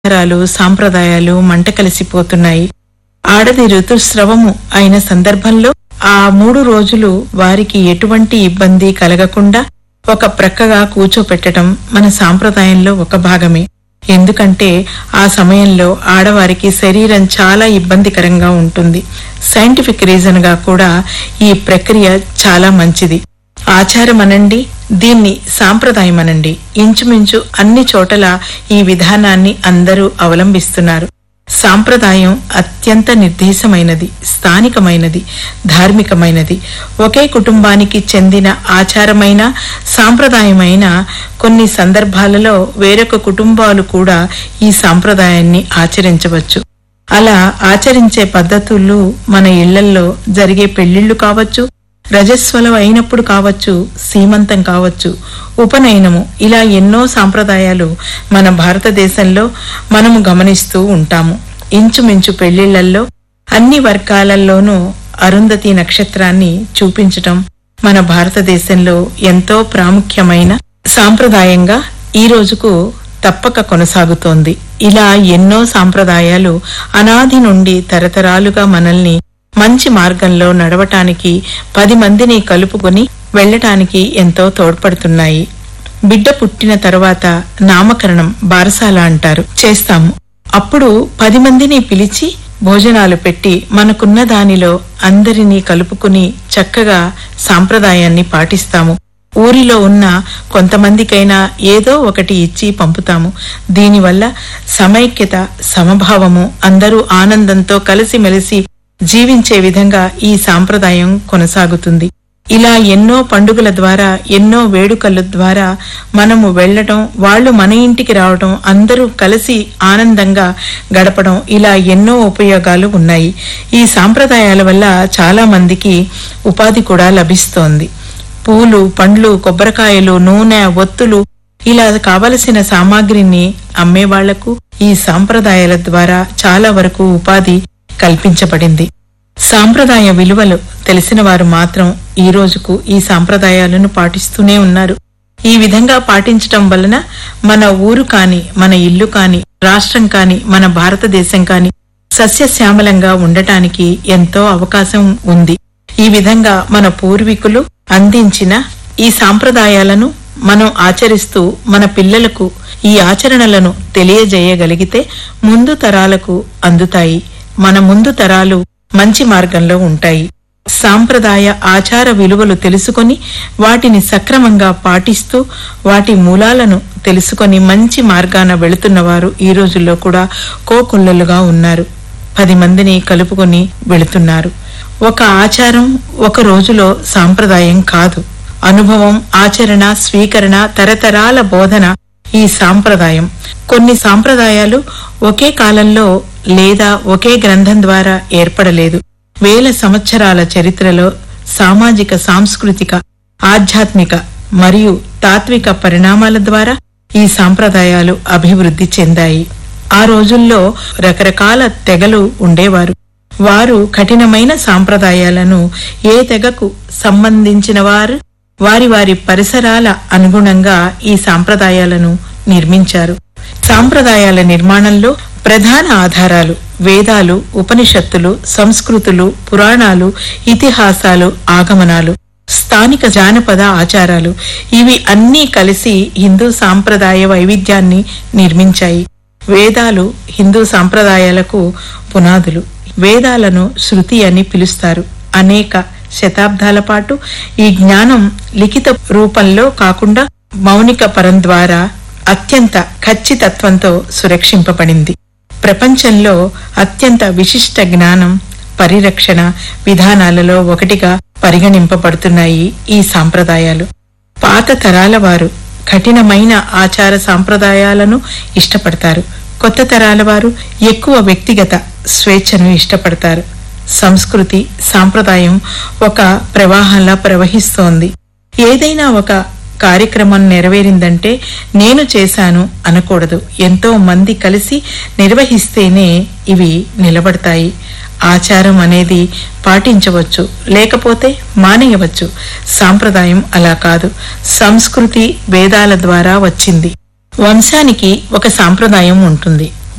ఆచారాలు సాంప్రదాయాలు మంట కలిసిపోతున్నాయి ఆడది ఋతుస్రవము అయిన సందర్భంలో ఆ మూడు రోజులు వారికి ఎటువంటి ఇబ్బంది కలగకుండా ఒక ప్రక్కగా కూర్చోపెట్టడం మన సాంప్రదాయంలో ఒక భాగమే ఎందుకంటే ఆ సమయంలో ఆడవారికి శరీరం చాలా ఇబ్బందికరంగా ఉంటుంది సైంటిఫిక్ రీజన్ గా కూడా ఈ ప్రక్రియ చాలా మంచిది ఆచారం అనండి దీన్ని సాంప్రదాయం అనండి ఇంచుమించు అన్ని చోటల ఈ విధానాన్ని అందరూ అవలంబిస్తున్నారు సాంప్రదాయం అత్యంత నిర్దేశమైనది స్థానికమైనది ధార్మికమైనది ఒకే కుటుంబానికి చెందిన ఆచారమైన సాంప్రదాయమైన కొన్ని సందర్భాలలో వేరొక కుటుంబాలు కూడా ఈ సాంప్రదాయాన్ని ఆచరించవచ్చు అలా ఆచరించే పద్ధతులు మన ఇళ్లల్లో జరిగే పెళ్లిళ్లు కావచ్చు రజస్వలం అయినప్పుడు కావచ్చు సీమంతం కావచ్చు ఉపనయనము ఇలా ఎన్నో సాంప్రదాయాలు మన భారతదేశంలో మనము గమనిస్తూ ఉంటాము ఇంచుమించు పెళ్లిళ్లల్లో అన్ని వర్గాలలోనూ అరుంధతి నక్షత్రాన్ని చూపించటం మన భారతదేశంలో ఎంతో ప్రాముఖ్యమైన సాంప్రదాయంగా ఈ రోజుకు తప్పక కొనసాగుతోంది ఇలా ఎన్నో సాంప్రదాయాలు అనాది నుండి తరతరాలుగా మనల్ని మంచి మార్గంలో నడవటానికి పది మందిని కలుపుకొని వెళ్ళటానికి ఎంతో తోడ్పడుతున్నాయి బిడ్డ పుట్టిన తర్వాత నామకరణం బారసాల అంటారు చేస్తాము అప్పుడు పది మందిని పిలిచి భోజనాలు పెట్టి మనకున్న దానిలో అందరినీ కలుపుకుని చక్కగా సాంప్రదాయాన్ని పాటిస్తాము ఊరిలో ఉన్న కొంతమందికైనా ఏదో ఒకటి ఇచ్చి పంపుతాము దీనివల్ల సమైక్యత సమభావము అందరూ ఆనందంతో కలిసిమెలిసి జీవించే విధంగా ఈ సాంప్రదాయం కొనసాగుతుంది ఇలా ఎన్నో పండుగల ద్వారా ఎన్నో వేడుకల ద్వారా మనము వెళ్ళటం వాళ్ళు మన ఇంటికి రావటం అందరూ కలిసి ఆనందంగా గడపడం ఇలా ఎన్నో ఉపయోగాలు ఉన్నాయి ఈ సాంప్రదాయాల వల్ల చాలా మందికి ఉపాధి కూడా లభిస్తోంది పూలు పండ్లు కొబ్బరికాయలు నూనె ఒత్తులు ఇలా కావలసిన సామాగ్రిని అమ్మే వాళ్లకు ఈ సాంప్రదాయాల ద్వారా చాలా వరకు ఉపాధి కల్పించబడింది సాంప్రదాయ విలువలు తెలిసిన వారు మాత్రం ఈ రోజుకు ఈ సాంప్రదాయాలను పాటిస్తూనే ఉన్నారు ఈ విధంగా పాటించటం వలన మన ఊరు కాని మన ఇల్లు కాని రాష్ట్రం కాని మన భారతదేశం కాని సస్యశ్యామలంగా ఉండటానికి ఎంతో అవకాశం ఉంది ఈ విధంగా మన పూర్వీకులు అందించిన ఈ సాంప్రదాయాలను మనం ఆచరిస్తూ మన పిల్లలకు ఈ ఆచరణలను తెలియజేయగలిగితే ముందు తరాలకు అందుతాయి మన ముందు తరాలు మంచి మార్గంలో ఉంటాయి సాంప్రదాయ ఆచార విలువలు తెలుసుకొని వాటిని సక్రమంగా పాటిస్తూ వాటి మూలాలను తెలుసుకొని మంచి మార్గాన వెళుతున్నవారు ఈ రోజుల్లో కూడా కోకొల్లలుగా ఉన్నారు పది మందిని కలుపుకొని వెళుతున్నారు ఒక ఆచారం ఒక రోజులో సాంప్రదాయం కాదు అనుభవం ఆచరణ స్వీకరణ తరతరాల బోధన ఈ సాంప్రదాయం కొన్ని సాంప్రదాయాలు ఒకే కాలంలో లేదా ఒకే గ్రంథం ద్వారా ఏర్పడలేదు వేల సంవత్సరాల చరిత్రలో సామాజిక సాంస్కృతిక ఆధ్యాత్మిక మరియు తాత్విక పరిణామాల ద్వారా ఈ సాంప్రదాయాలు అభివృద్ధి చెందాయి ఆ రోజుల్లో రకరకాల తెగలు ఉండేవారు వారు కఠినమైన సాంప్రదాయాలను ఏ తెగకు సంబంధించిన వారు వారి వారి పరిసరాల అనుగుణంగా ఈ సాంప్రదాయాలను నిర్మించారు సాంప్రదాయాల నిర్మాణంలో ప్రధాన ఆధారాలు వేదాలు ఉపనిషత్తులు సంస్కృతులు పురాణాలు ఇతిహాసాలు ఆగమనాలు స్థానిక జానపద ఆచారాలు ఇవి అన్నీ కలిసి హిందూ సాంప్రదాయ వైవిధ్యాన్ని నిర్మించాయి వేదాలు హిందూ సాంప్రదాయాలకు పునాదులు వేదాలను శృతి అని పిలుస్తారు అనేక శతాబ్దాల పాటు ఈ జ్ఞానం లిఖిత రూపంలో కాకుండా మౌనిక పరం ద్వారా అత్యంత ఖచ్చితత్వంతో సురక్షింపబడింది ప్రపంచంలో అత్యంత విశిష్ట జ్ఞానం పరిరక్షణ విధానాలలో ఒకటిగా పరిగణింపబడుతున్నాయి ఈ సాంప్రదాయాలు పాత తరాల వారు కఠినమైన ఆచార సాంప్రదాయాలను ఇష్టపడతారు కొత్త తరాల వారు ఎక్కువ వ్యక్తిగత స్వేచ్ఛను ఇష్టపడతారు సంస్కృతి సాంప్రదాయం ఒక ప్రవాహంలా ప్రవహిస్తోంది ఏదైనా ఒక కార్యక్రమం నెరవేరిందంటే నేను చేశాను అనకూడదు ఎంతో మంది కలిసి నిర్వహిస్తేనే ఇవి నిలబడతాయి ఆచారం అనేది పాటించవచ్చు లేకపోతే మానేయవచ్చు సాంప్రదాయం అలా కాదు సంస్కృతి వేదాల ద్వారా వచ్చింది వంశానికి ఒక సాంప్రదాయం ఉంటుంది